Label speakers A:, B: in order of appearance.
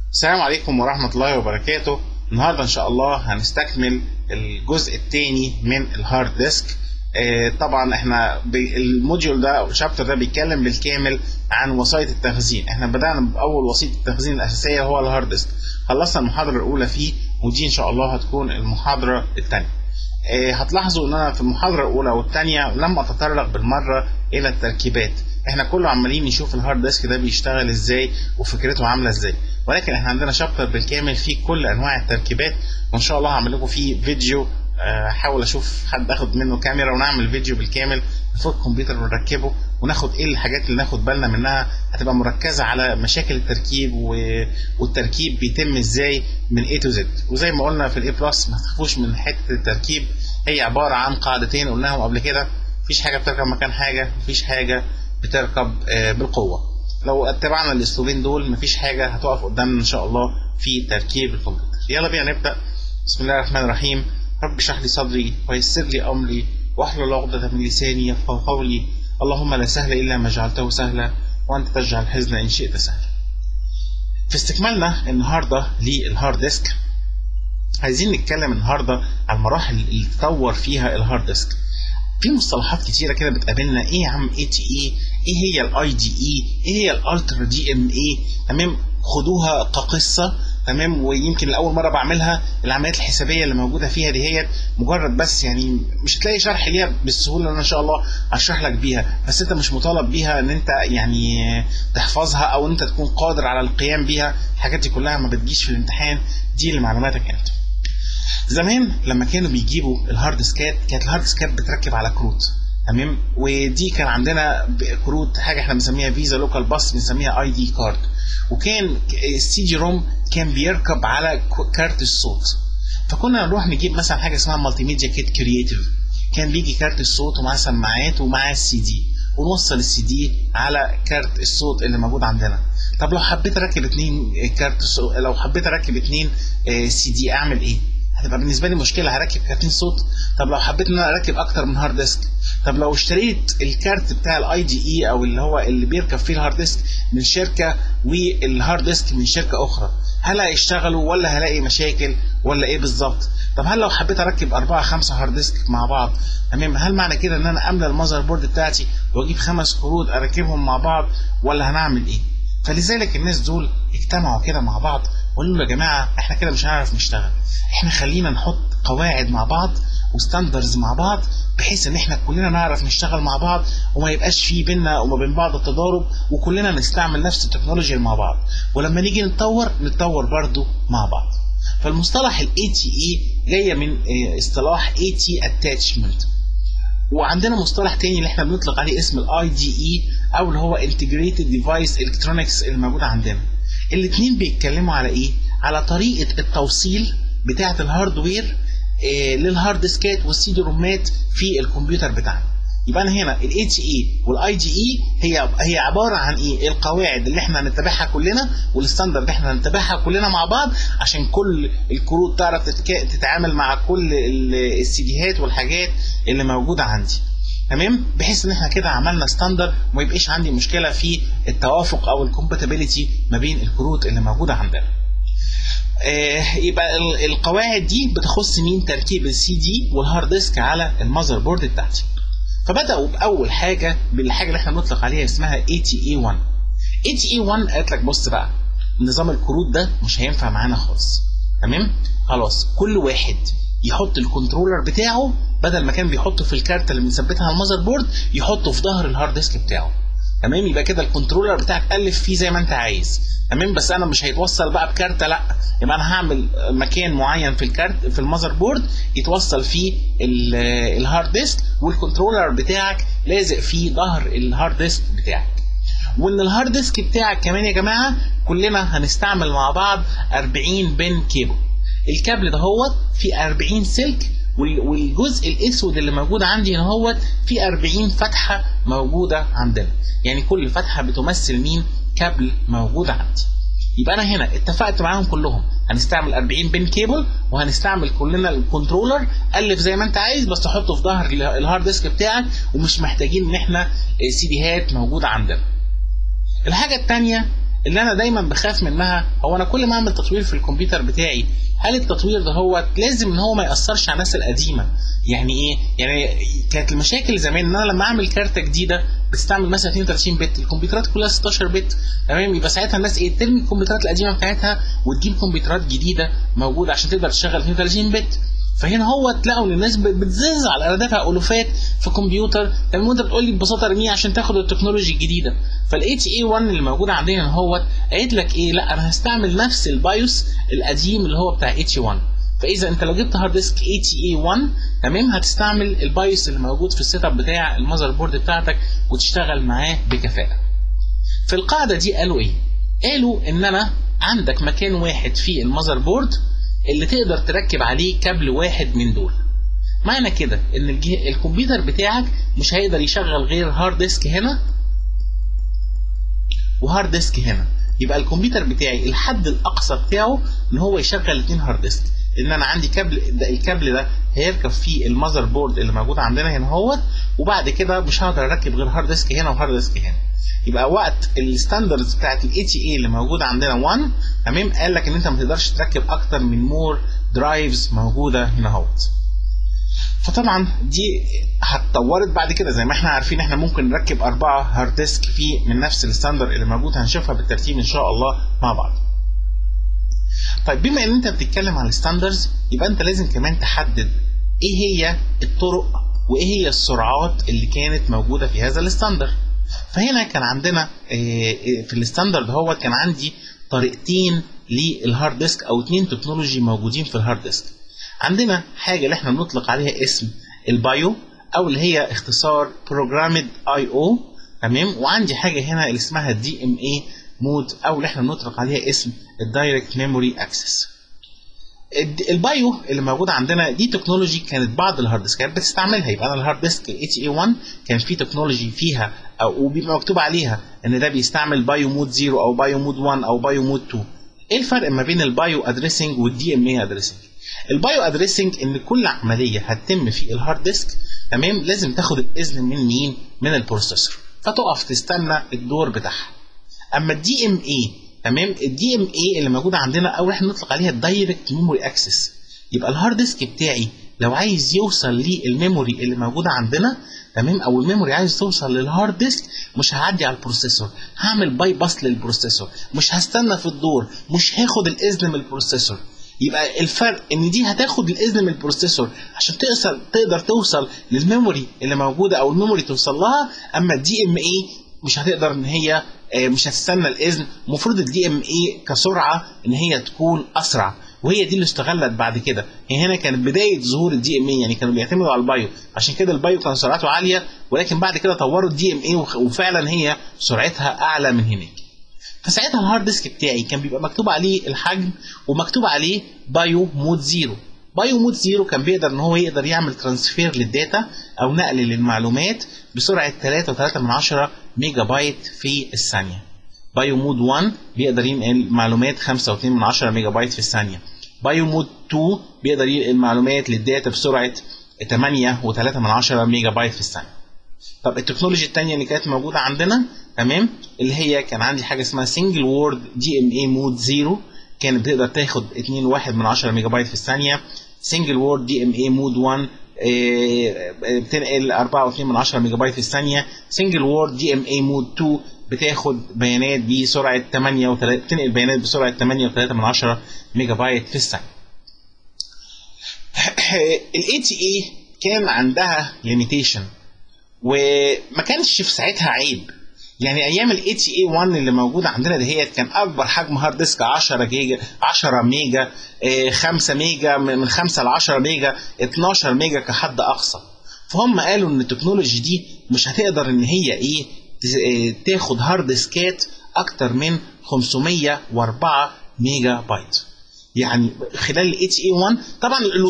A: السلام عليكم ورحمة الله وبركاته النهاردة إن شاء الله هنستكمل الجزء الثاني من الهارد ديسك آه، طبعا احنا ب- الموديول ده او الشابتر ده بيتكلم بالكامل عن وسائط التخزين احنا بدأنا بأول وسيلة التخزين الأساسية هو الهارد ديسك خلصنا المحاضرة الأولى فيه ودي إن شاء الله هتكون المحاضرة الثانية آه، هتلاحظوا ان انا في المحاضره الاولى والثانيه لم اتطرق بالمره الى التركيبات احنا كله عمالين نشوف الهارد ديسك ده بيشتغل ازاي وفكرته عامله ازاي ولكن احنا عندنا شابتر بالكامل فيه كل انواع التركيبات وان شاء الله هعمل لكم فيه فيديو آه، احاول اشوف حد اخد منه كاميرا ونعمل فيديو بالكامل نفك الكمبيوتر ونركبه وناخد ايه الحاجات اللي ناخد بالنا منها هتبقى مركزه على مشاكل التركيب و... والتركيب بيتم ازاي من A to Z وزي ما قلنا في الاي بلس ما تخافوش من حته التركيب هي عباره عن قاعدتين قلناهم قبل كده مفيش حاجه بتركب مكان حاجه مفيش حاجه بتركب آه، بالقوه لو اتبعنا الاسلوبين دول مفيش حاجه هتقف قدامنا ان شاء الله في تركيب الكمبيوتر يلا بينا نبدا بسم الله الرحمن الرحيم رب اشرح لي صدري ويسر لي امري واحلل عقدة من لساني يفقهوا قولي اللهم لا سهل الا ما جعلته سهلا وانت تجعل الحزن ان شئت سهلا في استكمالنا النهارده للهارد ديسك عايزين نتكلم النهارده عن المراحل اللي تطور فيها الهارد ديسك في مصطلحات كتيره كده بتقابلنا ايه يا عم اي تي اي ايه هي الاي دي اي ايه هي الالترا دي ام اي تمام خدوها كقصه تمام ويمكن لاول مره بعملها العمليات الحسابيه اللي موجوده فيها دي هي مجرد بس يعني مش هتلاقي شرح ليها بالسهوله اللي انا ان شاء الله هشرح لك بيها بس انت مش مطالب بيها ان انت يعني تحفظها او انت تكون قادر على القيام بيها الحاجات دي كلها ما بتجيش في الامتحان دي لمعلوماتك انت زمان لما كانوا بيجيبوا الهارد ديسكات كانت الهارد ديسكات بتركب على كروت تمام ودي كان عندنا ب- كروت حاجه احنا بنسميها فيزا لوكال باس بنسميها اي دي كارد وكان السي دي روم كان بيركب على ك- كارت الصوت فكنا نروح نجيب مثلا حاجه اسمها مالتي ميديا كيت كرييتيف كان بيجي كارت الصوت ومعاه سماعات ومعاه السي دي ونوصل السي دي على كارت الصوت اللي موجود عندنا طب لو حبيت اركب اتنين كارت صوت لو حبيت اركب اتنين سي دي اعمل ايه هتبقى بالنسبه لي مشكله هركب كارتين صوت طب لو حبيت ان انا اركب اكتر من هارد ديسك طب لو اشتريت الكارت بتاع الاي دي اي او اللي هو اللي بيركب فيه الهارد ديسك من شركه والهارد ديسك من شركه اخرى هل هيشتغلوا ولا هلاقي مشاكل ولا ايه بالظبط طب هل لو حبيت اركب أربعة خمسة هارد ديسك مع بعض تمام هل معنى كده ان انا املى المذر بورد بتاعتي واجيب خمس كروت اركبهم مع بعض ولا هنعمل ايه فلذلك الناس دول اجتمعوا كده مع بعض وقالوا له يا جماعه احنا كده مش هنعرف نشتغل احنا خلينا نحط قواعد مع بعض وستاندرز مع بعض بحيث ان احنا كلنا نعرف نشتغل مع بعض وما يبقاش في بينا وما بين بعض التضارب وكلنا نستعمل نفس التكنولوجيا مع بعض ولما نيجي نتطور نتطور برضو مع بعض فالمصطلح الاي تي اي جايه من اه، اصطلاح اي تي اتاتشمنت وعندنا مصطلح تاني اللي احنا بنطلق عليه اسم الاي دي اي او اللي هو انتجريتد ديفايس الكترونكس اللي موجود عندنا الاثنين بيتكلموا على ايه على طريقه التوصيل بتاعه الهاردوير آه، للهارد ديسكات والسي دي رومات في الكمبيوتر بتاعنا يبقى انا هنا الاي تي اي والاي دي اي هي هي عباره عن ايه القواعد اللي احنا هنتبعها كلنا والستاندرد اللي احنا هنتبعها كلنا مع بعض عشان كل الكروت تعرف تتكا- تتعامل مع كل ال- السيديهات والحاجات اللي موجوده عندي تمام بحيث ان احنا كده عملنا ستاندرد وما يبقاش عندي مشكله في التوافق او الكومباتيبيليتي ما بين الكروت اللي موجوده عندنا آه، يبقى ال- القواعد دي بتخص مين تركيب السي دي والهارد ديسك على المذر بورد بتاعتي فبداوا باول حاجه بالحاجه اللي احنا بنطلق عليها اسمها اي تي اي 1 اي تي اي 1 قالت لك بص بقى نظام الكروت ده مش هينفع معانا خالص تمام خلاص كل واحد يحط الكنترولر بتاعه بدل ما كان بيحطه في الكارت اللي بنثبتها على المذر بورد يحطه في ظهر الهارد ديسك بتاعه تمام يبقى كده الكنترولر بتاعك الف فيه زي ما انت عايز تمام بس انا مش هيتوصل بقى بكارته لا يبقى انا هعمل مكان معين في الكارت في المذر بورد يتوصل فيه ال- الهارد ديسك والكنترولر بتاعك لازق فيه ظهر الهارد ديسك بتاعك وان الهارد ديسك بتاعك كمان يا جماعه كلنا هنستعمل مع بعض 40 بن كيبل الكابل ده هو فيه 40 سلك وال- والجزء الاسود اللي موجود عندي هنا هو فيه 40 فتحه موجوده عندنا يعني كل فتحه بتمثل مين كابل موجود عندي يبقى انا هنا اتفقت معاهم كلهم هنستعمل 40 بن كيبل وهنستعمل كلنا الكنترولر الف زي ما انت عايز بس تحطه في ظهر ال- الهارد ديسك بتاعك ومش محتاجين ان احنا سي ديهات موجوده عندنا الحاجه الثانيه اللي انا دايما بخاف منها هو انا كل ما اعمل تطوير في الكمبيوتر بتاعي هل التطوير ده هو لازم ان هو ما ياثرش على الناس القديمه يعني ايه يعني كانت المشاكل زمان ان انا لما اعمل كارته جديده بتستعمل مثلا 32 بت الكمبيوترات كلها 16 بت تمام يبقى ساعتها الناس ايه ترمي الكمبيوترات القديمه بتاعتها وتجيب كمبيوترات جديده موجوده عشان تقدر تشغل 32 بت فهنا هو تلاقوا ان الناس بتزز على ايراداتها الوفات في كمبيوتر تمام وانت بتقول لي ببساطه ارميه عشان تاخد التكنولوجي الجديده فالاتش اي 1 اللي موجود عندنا هو قالت لك ايه لا انا هستعمل نفس البايوس القديم اللي هو بتاع اتش 1 فاذا انت لو جبت هارد ديسك اتش اي 1 تمام هتستعمل البايوس اللي موجود في السيت اب بتاع المذر بورد بتاعتك وتشتغل معاه بكفاءه في القاعده دي قالوا ايه قالوا ان انا عندك مكان واحد في المذر بورد اللي تقدر تركب عليه كابل واحد من دول معنى كده ان الجه... الكمبيوتر بتاعك مش هيقدر يشغل غير هارد ديسك هنا وهارد ديسك هنا يبقى الكمبيوتر بتاعي الحد الاقصى بتاعه ان هو يشغل اثنين هارد ديسك ان انا عندي كابل ده الكابل ده هيركب في المذر بورد اللي موجود عندنا هنا اهوت وبعد كده مش هقدر اركب غير هارد ديسك هنا وهارد ديسك هنا يبقى وقت الستاندردز بتاعت الاي تي اي اللي موجوده عندنا 1 تمام قال لك ان انت ما تقدرش تركب اكتر من مور درايفز موجوده هنا اهوت فطبعا دي هتطورت بعد كده زي ما احنا عارفين احنا ممكن نركب اربعه هارد ديسك في من نفس الستاندرد اللي موجود هنشوفها بالترتيب ان شاء الله مع بعض طيب بما ان انت بتتكلم على الستاندردز يبقى انت لازم كمان تحدد ايه هي الطرق وايه هي السرعات اللي كانت موجوده في هذا الستاندرد فهنا كان عندنا في الستاندرد هو كان عندي طريقتين للهارد ديسك او اتنين تكنولوجي موجودين في الهارد ديسك عندنا حاجه اللي احنا بنطلق عليها اسم البايو او اللي هي اختصار بروجرامد اي او تمام وعندي حاجه هنا اللي اسمها دي ام اي مود او اللي احنا بنطلق عليها اسم الدايركت ميموري اكسس البايو اللي موجود عندنا دي تكنولوجي كانت بعض الهارد ديسكات بتستعملها يبقى انا الهارد ديسك اتش اي 1 كان في تكنولوجي فيها او وبيبقى مكتوب عليها ان ده بيستعمل بايو مود 0 او بايو مود 1 او بايو مود 2 ايه الفرق ما بين البايو ادريسنج والدي ام اي ادريسنج البايو ادريسنج ان كل عمليه هتتم في الهارد ديسك تمام لازم تاخد الاذن من مين من البروسيسور فتقف تستنى الدور بتاعها اما الدي ام اي تمام الدي ام اي اللي موجوده عندنا او احنا نطلق عليها الدايركت ميموري اكسس يبقى الهارد ديسك بتاعي لو عايز يوصل للميموري اللي موجوده عندنا تمام او الميموري عايز توصل للهارد ديسك مش هعدي على البروسيسور هعمل باي باس للبروسيسور مش هستنى في الدور مش هاخد الاذن من البروسيسور يبقى الفرق ان دي هتاخد الاذن من البروسيسور عشان توصل تقدر توصل للميموري اللي موجوده او الميموري توصل لها اما الدي ام اي مش هتقدر ان هي مش هتستنى الاذن المفروض الدي ام اي كسرعه ان هي تكون اسرع وهي دي اللي استغلت بعد كده هي هنا كانت بدايه ظهور الدي ام اي يعني كانوا بيعتمدوا على البايو عشان كده البايو كان سرعته عاليه ولكن بعد كده طوروا الدي ام اي وفعلا هي سرعتها اعلى من هناك فساعتها الهارد ديسك بتاعي كان بيبقى مكتوب عليه الحجم ومكتوب عليه بايو مود زيرو بايو مود زيرو كان بيقدر ان هو يقدر يعمل ترانسفير للداتا او نقل للمعلومات بسرعه 3.3 ميجا بايت في الثانيه بايو مود 1 بيقدر ينقل معلومات 5.2 ميجا بايت في الثانيه بايو مود 2 بيقدر ينقل معلومات للداتا بسرعه 8.3 ميجا بايت في الثانيه طب التكنولوجي الثانيه اللي كانت موجوده عندنا تمام اللي هي كان عندي حاجه اسمها سنجل وورد دي ام اي مود 0 كانت بتقدر تاخد 2.1 من 10 ميجا بايت في الثانيه سنجل وورد دي ام اي مود 1 بتنقل 4.2 من 10 ميجا بايت في الثانيه سنجل وورد دي ام اي مود 2 بتاخد بيانات بسرعه 8 و3 بتنقل بيانات بسرعه 8.3 من 10 ميجا بايت في الثانيه الاي تي اي كان عندها ليميتيشن وما كانش في ساعتها عيب يعني ايام الاي تي اي 1 اللي موجوده عندنا دهيت كان اكبر حجم هارد ديسك 10 جيجا 10 ميجا 5 ميجا من 5 ل 10 ميجا 12 ميجا كحد اقصى فهم قالوا ان التكنولوجي دي مش هتقدر ان هي ايه تاخد هارد ديسكات اكتر من 504 ميجا بايت يعني خلال الاي تي اي 1 طبعا